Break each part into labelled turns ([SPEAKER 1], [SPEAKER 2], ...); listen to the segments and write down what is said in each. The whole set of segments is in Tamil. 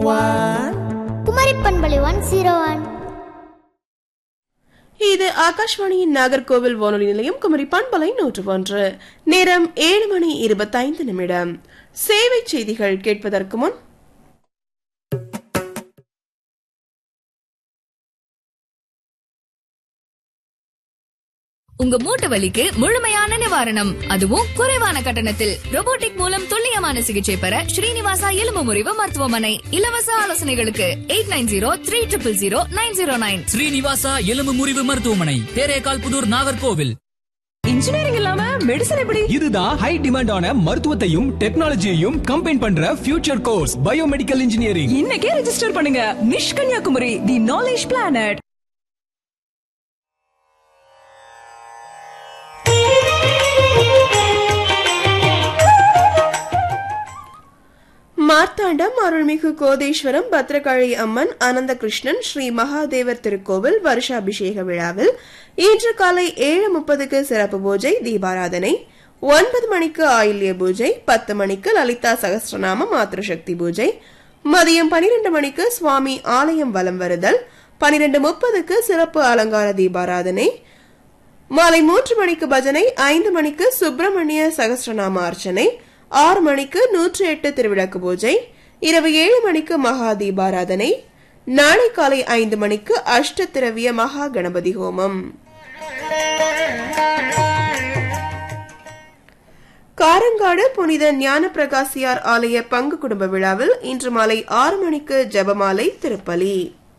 [SPEAKER 1] ஒன்
[SPEAKER 2] குமரி பண்பலை ஒன் ஜீரோ ஒன்
[SPEAKER 3] இது ஆகாஷ்வாணியின் நாகர்கோவில் வானொலி நிலையம் குமரி பண்பலை நூற்று ஒன்று நேரம் ஏழு மணி இருபத்தைந்து நிமிடம் சேவை செய்திகள் கேட்பதற்கு முன்
[SPEAKER 4] உங்க மூட்டு வலிக்கு முழுமையான நிவாரணம் அதுவும் குறைவான கட்டணத்தில் robotic மூலம் துல்லியமான சிகிச்சை பெற ஸ்ரீனிவாசா எலும்பு முறிவு மருத்துவமனை இலவச ஆலோசனைகளுக்கு eight nine zero three triple zero nine zero nine
[SPEAKER 5] Srinivasa எலும்பு முறிவு மருத்துவமனை தேரேகால் புதூர் நாகர்கோவில்
[SPEAKER 6] இன்ஜினியரிங் இல்லாம மெடிசன் எப்படி
[SPEAKER 7] இதுதான் ஹை டிமாண்டான மருத்துவத்தையும் டெக்னாலஜியையும் கம்பைன் பண்ற ஃபியூச்சர் கோர்ஸ் பயோமெடிக்கல் இன்ஜினியரிங்
[SPEAKER 6] இன்னைக்கே ரெஜிஸ்டர் பண்ணுங்க நிஷ் Kanyakumari the knowledge planet
[SPEAKER 3] Marthandam அருள்மிகு கோதேஸ்வரம் பத்ரகாளி அம்மன் அனந்தகிருஷ்ணன் ஸ்ரீ மகாதேவர் திருக்கோவில் வருஷாபிஷேக விழாவில் இன்று காலை ஏழு முப்பதுக்கு சிறப்பு பூஜை தீபாராதனை ஒன்பது மணிக்கு ஆயில்ய பூஜை பத்து மணிக்கு லலிதா சகஸ்ரநாம மாத்ருசக்தி பூஜை மதியம் பனிரெண்டு மணிக்கு சுவாமி ஆலயம் வலம் வருதல் பனிரெண்டு முப்பதுக்கு சிறப்பு அலங்கார தீபாராதனை மாலை மூன்று மணிக்கு பஜனை ஐந்து மணிக்கு சுப்பிரமணிய சகஸ்ரநாம அர்ச்சனை ஆறு மணிக்கு நூற்றி எட்டு திருவிளக்கு பூஜை இரவு ஏழு மணிக்கு மகா தீபாராதனை நாளை காலை ஐந்து மணிக்கு அஷ்ட திரவிய மகா கணபதி ஹோமம் காரங்காடு புனித ஞான பிரகாசியார் ஆலய பங்கு குடும்ப விழாவில் இன்று மாலை ஆறு மணிக்கு ஜெபமாலை திருப்பலி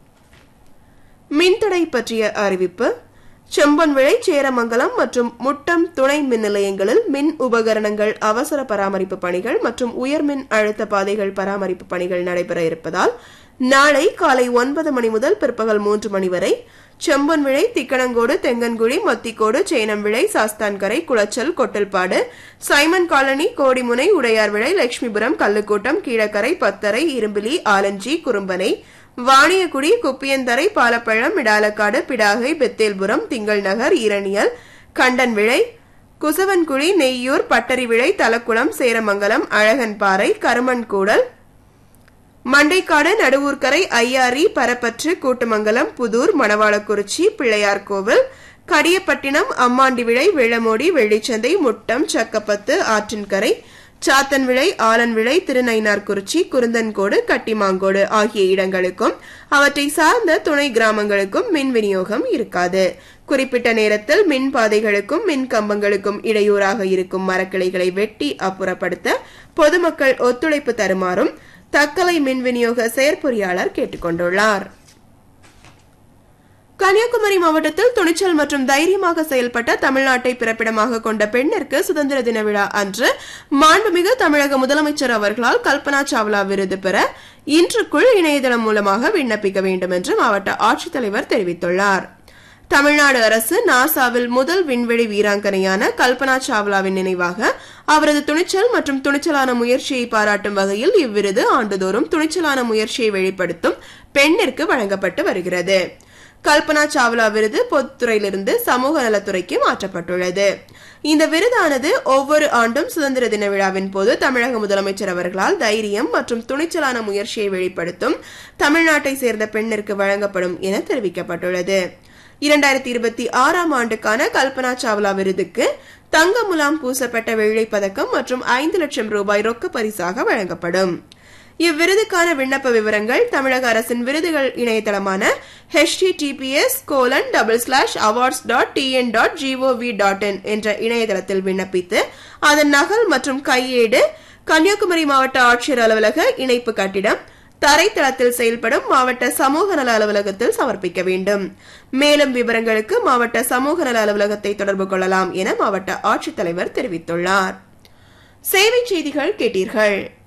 [SPEAKER 3] மின்தடை பற்றிய அறிவிப்பு செம்பன்விளை சேரமங்கலம் மற்றும் முட்டம் துணை மின் நிலையங்களில் மின் உபகரணங்கள் அவசர பராமரிப்பு பணிகள் மற்றும் உயர்மின் அழுத்த பாதைகள் பராமரிப்பு பணிகள் நடைபெற இருப்பதால் நாளை காலை ஒன்பது மணி முதல் பிற்பகல் மூன்று மணி வரை செம்பன்விளை திக்கணங்கோடு தெங்கன்குழி மத்திக்கோடு சேனம்விளை சாஸ்தான்கரை குளச்சல் கொட்டல்பாடு சைமன் காலனி கோடிமுனை உடையார்விளை லட்சுமிபுரம் கல்லுக்கூட்டம் கீழக்கரை பத்தரை இரும்பிலி ஆலஞ்சி குறும்பனை வாணியக்குடி குப்பியந்தரை பாலப்பழம் மிடாலக்காடு பிடாகை பெத்தேல்புரம் திங்கள் நகர் ஈரணியல் கண்டன்விளை குசவன்குழி நெய்யூர் பட்டரிவிளை தலக்குளம் சேரமங்கலம் அழகன்பாறை கருமன்கூடல் மண்டைக்காடு நடுவூர்கரை ஐயாரி பரப்பற்று கூட்டுமங்கலம் புதூர் மணவாளக்குறிச்சி பிள்ளையார்கோவில் கடியப்பட்டினம் அம்மாண்டிவிளை வெள்ளமோடி வெள்ளிச்சந்தை முட்டம் சக்கப்பத்து ஆற்றின்கரை சாத்தன்விளை ஆலன்விளை திருநைனார்குறிச்சி குருந்தன்கோடு கட்டிமாங்கோடு ஆகிய இடங்களுக்கும் அவற்றை சார்ந்த துணை கிராமங்களுக்கும் மின் விநியோகம் இருக்காது குறிப்பிட்ட நேரத்தில் மின் பாதைகளுக்கும் மின் கம்பங்களுக்கும் இடையூறாக இருக்கும் மரக்கிளைகளை வெட்டி அப்புறப்படுத்த பொதுமக்கள் ஒத்துழைப்பு தருமாறும் தக்கலை மின் விநியோக செயற்பொறியாளர் கேட்டுக்கொண்டுள்ளார் கன்னியாகுமரி மாவட்டத்தில் துணிச்சல் மற்றும் தைரியமாக செயல்பட்ட தமிழ்நாட்டை பிறப்பிடமாக கொண்ட பெண்ணிற்கு சுதந்திர தின விழா அன்று மாண்புமிகு தமிழக முதலமைச்சர் அவர்களால் கல்பனா சாவ்லா விருது பெற இன்றுக்குள் இணையதளம் மூலமாக விண்ணப்பிக்க வேண்டும் என்று மாவட்ட ஆட்சித்தலைவர் தெரிவித்துள்ளார் தமிழ்நாடு அரசு நாசாவில் முதல் விண்வெளி வீராங்கனையான கல்பனா சாவ்லாவின் நினைவாக அவரது துணிச்சல் மற்றும் துணிச்சலான முயற்சியை பாராட்டும் வகையில் இவ்விருது ஆண்டுதோறும் துணிச்சலான முயற்சியை வெளிப்படுத்தும் பெண்ணிற்கு வழங்கப்பட்டு வருகிறது கல்பனா சாவ்லா விருது பொதுத்துறையிலிருந்து சமூக நலத்துறைக்கு மாற்றப்பட்டுள்ளது இந்த விருதானது ஒவ்வொரு ஆண்டும் சுதந்திர தின விழாவின் போது தமிழக முதலமைச்சர் அவர்களால் தைரியம் மற்றும் துணிச்சலான முயற்சியை வெளிப்படுத்தும் தமிழ்நாட்டை சேர்ந்த பெண்ணிற்கு வழங்கப்படும் என தெரிவிக்கப்பட்டுள்ளது இரண்டாயிரத்தி இருபத்தி ஆறாம் ஆண்டுக்கான கல்பனா சாவ்லா விருதுக்கு தங்க முலாம் பூசப்பட்ட வெள்ளை பதக்கம் மற்றும் ஐந்து லட்சம் ரூபாய் ரொக்க பரிசாக வழங்கப்படும் இவ்விருதுக்கான விண்ணப்ப விவரங்கள் தமிழக அரசின் விருதுகள் இணையதளமான https colon double slash awards dot TN dot GOV dot in என்ற இணையதளத்தில் விண்ணப்பித்து அதன் நகல் மற்றும் கையேடு கன்னியாகுமரி மாவட்ட ஆட்சியர் அலுவலக இணைப்பு கட்டிடம் தரைத்தளத்தில் செயல்படும் மாவட்ட சமூக நல அலுவலகத்தில் சமர்ப்பிக்க வேண்டும் மேலும் விவரங்களுக்கு மாவட்ட சமூக நல அலுவலகத்தை தொடர்பு கொள்ளலாம் என மாவட்ட ஆட்சித்தலைவர் தெரிவித்துள்ளார் சேவை செய்திகள் கேட்டீர்கள்